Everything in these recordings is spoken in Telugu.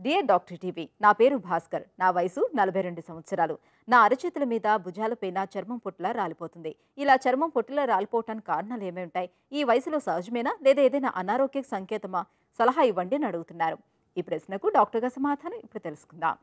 డియర్ డాక్టర్ టీవీ నా పేరు భాస్కర్ నా వయసు నలభై రెండు సంవత్సరాలు నా అరచేతుల మీద భుజాలపైన చర్మం పొట్టులా రాలిపోతుంది ఇలా చర్మం పొట్టులా రాలిపోవటానికి కారణాలు ఏమై ఉంటాయి ఈ వయసులో సహజమేనా లేదా ఏదైనా అనారోగ్య సంకేతమా సలహా ఇవ్వండి అని అడుగుతున్నారు ఈ ప్రశ్నకు డాక్టర్ గారి సమాధానం ఇప్పుడు తెలుసుకుందాం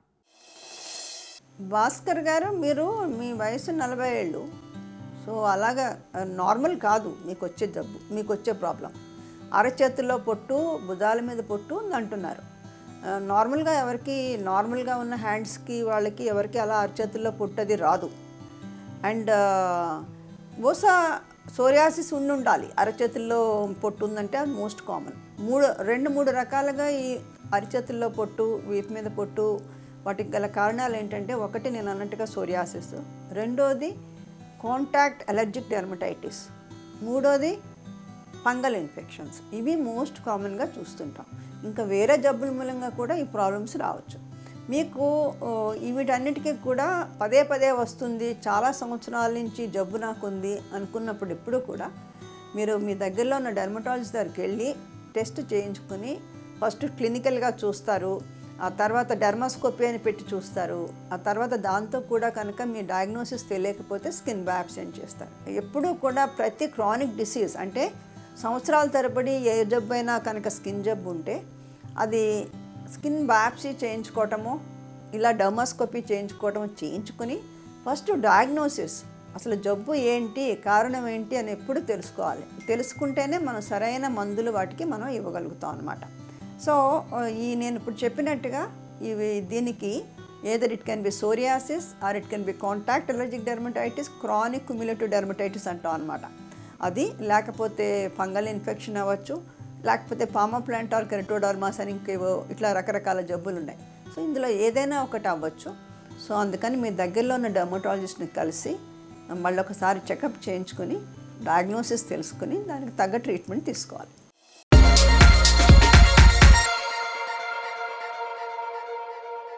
భాస్కర్ గారు మీరు మీ వయసు నలభై ఏళ్ళు సో అలాగా ఆ, నార్మల్ కాదు మీకు వచ్చే జబ్బు మీకు వచ్చే ప్రాబ్లం అరచేతుల్లో పొట్టు భుజాల మీద పొట్టు ఉంది అంటున్నారు ఆ, నార్మల్గా ఎవరికి నార్మల్గా ఉన్న హ్యాండ్స్కి వాళ్ళకి ఎవరికి అలా అరచేతుల్లో పొట్టు అది రాదు అండ్ బహుశా సోరియాసిస్ ఉండి ఉండాలి అరచేతుల్లో పొట్టు ఉందంటే అది మోస్ట్ కామన్ మూడు రెండు మూడు రకాలుగా ఈ అరచేతుల్లో పొట్టు వీపు మీద పొట్టు వాటికి గల కారణాలు ఏంటంటే ఒకటి నేను అన్నట్టుగా సోరియాసిస్ రెండోది కాంటాక్ట్ అలర్జిక్ డెర్మటైటిస్ మూడోది ఫంగల్ ఇన్ఫెక్షన్స్ ఇవి మోస్ట్ కామన్గా చూస్తుంటాం ఇంకా వేరే జబ్బుల మూలంగా కూడా ఈ ప్రాబ్లమ్స్ రావచ్చు మీకు ఓ, ఈ వీటన్నిటికీ కూడా పదే పదే వస్తుంది చాలా సంవత్సరాల నుంచి జబ్బు నాకు ఉంది అనుకున్నప్పుడు ఎప్పుడు కూడా మీరు మీ దగ్గరలో ఉన్న డెర్మటాలజిస్ట్ దగ్గరికి వెళ్ళి టెస్ట్ చేయించుకుని ఫస్ట్ క్లినికల్గా చూస్తారు ఆ తర్వాత డెర్మాస్కోపీ అని పెట్టి చూస్తారు ఆ తర్వాత దాంతో కూడా కనుక మీ డయాగ్నోసిస్ తెలియకపోతే స్కిన్ బయాప్సెంట్ చేస్తారు ఎప్పుడూ కూడా ప్రతి క్రానిక్ డిసీజ్ అంటే సంవత్సరాల తరబడి ఏ జబ్బు అయినా కనుక స్కిన్ జబ్బు ఉంటే అది స్కిన్ బయాప్సీ చేయించుకోవటము ఇలా డర్మాస్కోపీ చేయించుకోవటం చేయించుకుని ఫస్ట్ డయాగ్నోసిస్ అసలు జబ్బు ఏంటి కారణం ఏంటి అని ఎప్పుడు తెలుసుకోవాలి తెలుసుకుంటేనే మనం సరైన మందులు వాటికి మనం ఇవ్వగలుగుతాం అనమాట సో ఈ నేను ఇప్పుడు చెప్పినట్టుగా ఇవి దీనికి either it can be psoriasis or it can be contact allergic dermatitis chronic cumulative dermatitis అంటాం అనమాట అది లేకపోతే ఫంగల్ ఇన్ఫెక్షన్ అవ్వచ్చు లేకపోతే పామా ప్లాంట్ ఆర్ కెరటోడర్మాస్ అని ఇంకేవో ఇట్లా రకరకాల జబ్బులు ఉన్నాయి సో ఇందులో ఏదైనా ఒకటి అవ్వచ్చు సో అందుకని మీ దగ్గరలో ఉన్న డెర్మటాలజిస్ట్ని కలిసి మళ్ళీ ఒకసారి చెకప్ చేయించుకుని డయాగ్నోసిస్ తెలుసుకుని దానికి తగ్గ ట్రీట్మెంట్ తీసుకోవాలి